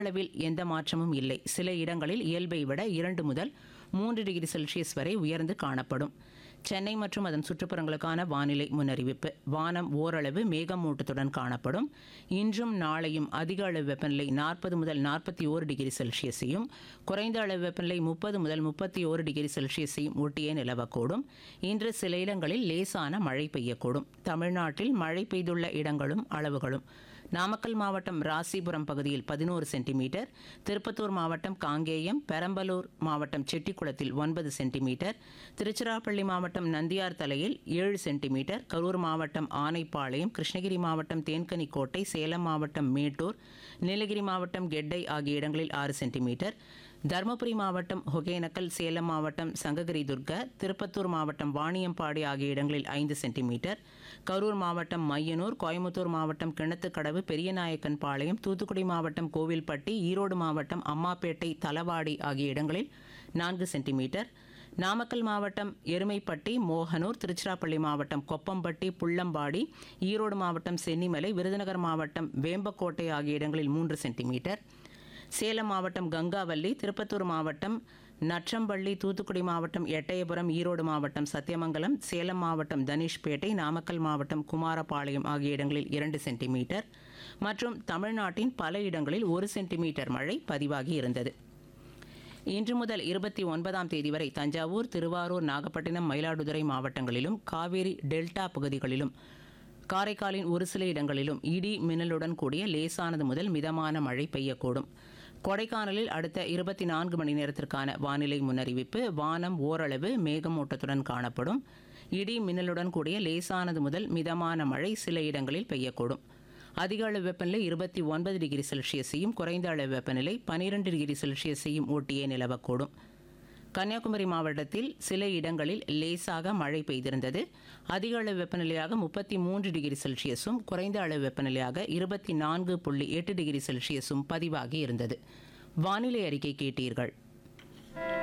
அளவில் எந்த மாற்றமும் இல்லை சில இடங்களில் இயல்பை விட இரண்டு முதல் மூன்று டிகிரி செல்சியஸ் வரை உயர்ந்து காணப்படும் சென்னை மற்றும் அதன் சுற்றுப்புறங்களுக்கான வானிலை முன்னறிவிப்பு வானம் ஓரளவு மேகமூட்டத்துடன் காணப்படும் இன்றும் நாளையும் அதிக அளவு வெப்பநிலை நாற்பது முதல் நாற்பத்தி ஓரு டிகிரி செல்சியஸையும் குறைந்த அளவு வெப்பநிலை முப்பது முதல் முப்பத்தி ஓரு டிகிரி செல்சியஸையும் ஒட்டியே நிலவக்கூடும் இன்று சில இடங்களில் லேசான மழை பெய்யக்கூடும் தமிழ்நாட்டில் மழை பெய்துள்ள இடங்களும் அளவுகளும் நாமக்கல் மாவட்டம் ராசிபுரம் பகுதியில் பதினோரு சென்டிமீட்டர் திருப்பத்தூர் மாவட்டம் காங்கேயம் பெரம்பலூர் மாவட்டம் செட்டிக்குளத்தில் ஒன்பது சென்டிமீட்டர் திருச்சிராப்பள்ளி மாவட்டம் நந்தியார் தலையில் ஏழு சென்டிமீட்டர் கரூர் மாவட்டம் ஆனைப்பாளையம் கிருஷ்ணகிரி மாவட்டம் தேன்கனிக்கோட்டை சேலம் மாவட்டம் மேட்டூர் நீலகிரி மாவட்டம் கெட்டை ஆகிய இடங்களில் ஆறு சென்டிமீட்டர் தருமபுரி மாவட்டம் ஒகேனக்கல் சேலம் மாவட்டம் சங்ககிரி துர்கா திருப்பத்தூர் மாவட்டம் வாணியம்பாடி ஆகிய இடங்களில் ஐந்து சென்டிமீட்டர் கரூர் மாவட்டம் மையனூர் கோயம்புத்தூர் மாவட்டம் கிணத்துக்கடவு பெரியநாயக்கன் பாளையம் தூத்துக்குடி மாவட்டம் கோவில்பட்டி ஈரோடு மாவட்டம் அம்மாப்பேட்டை தலவாடி ஆகிய இடங்களில் நான்கு சென்டிமீட்டர் நாமக்கல் மாவட்டம் எருமைப்பட்டி மோகனூர் திருச்சிராப்பள்ளி மாவட்டம் கொப்பம்பட்டி புள்ளம்பாடி ஈரோடு மாவட்டம் சென்னிமலை விருதுநகர் மாவட்டம் வேம்பக்கோட்டை ஆகிய இடங்களில் மூன்று சென்டிமீட்டர் சேலம் மாவட்டம் கங்காவல்லி திருப்பத்தூர் மாவட்டம் நற்றம்பள்ளி தூத்துக்குடி மாவட்டம் எட்டயபுரம் ஈரோடு மாவட்டம் சத்தியமங்கலம் சேலம் மாவட்டம் தனுஷ்பேட்டை நாமக்கல் மாவட்டம் குமாரபாளையம் ஆகிய இடங்களில் இரண்டு சென்டிமீட்டர் மற்றும் தமிழ்நாட்டின் பல இடங்களில் ஒரு சென்டிமீட்டர் மழை பதிவாகி இருந்தது இன்று முதல் இருபத்தி ஒன்பதாம் தேதி வரை தஞ்சாவூர் திருவாரூர் நாகப்பட்டினம் மயிலாடுதுறை மாவட்டங்களிலும் காவேரி டெல்டா பகுதிகளிலும் காரைக்காலின் ஒரு சில இடங்களிலும் இடி மின்னலுடன் கூடிய லேசானது முதல் மிதமான மழை பெய்யக்கூடும் கொடைக்கானலில் அடுத்த இருபத்தி நான்கு மணி நேரத்திற்கான வானிலை முன்னறிவிப்பு வானம் ஓரளவு மேகமூட்டத்துடன் காணப்படும் இடி மின்னலுடன் கூடிய லேசானது முதல் மிதமான மழை சில இடங்களில் பெய்யக்கூடும் அதிக அளவு வெப்பநிலை இருபத்தி ஒன்பது டிகிரி செல்சியஸையும் குறைந்த அளவு வெப்பநிலை பனிரெண்டு டிகிரி செல்சியஸையும் ஒட்டியே நிலவக்கூடும் கன்னியாகுமரி மாவட்டத்தில் சில இடங்களில் லேசாக மழை பெய்திருந்தது அதிக அளவு வெப்பநிலையாக முப்பத்தி மூன்று டிகிரி செல்சியஸும் குறைந்த அளவு வெப்பநிலையாக இருபத்தி நான்கு புள்ளி எட்டு டிகிரி செல்சியஸும் பதிவாகி இருந்தது வானிலை அறிக்கை கேட்டீர்கள்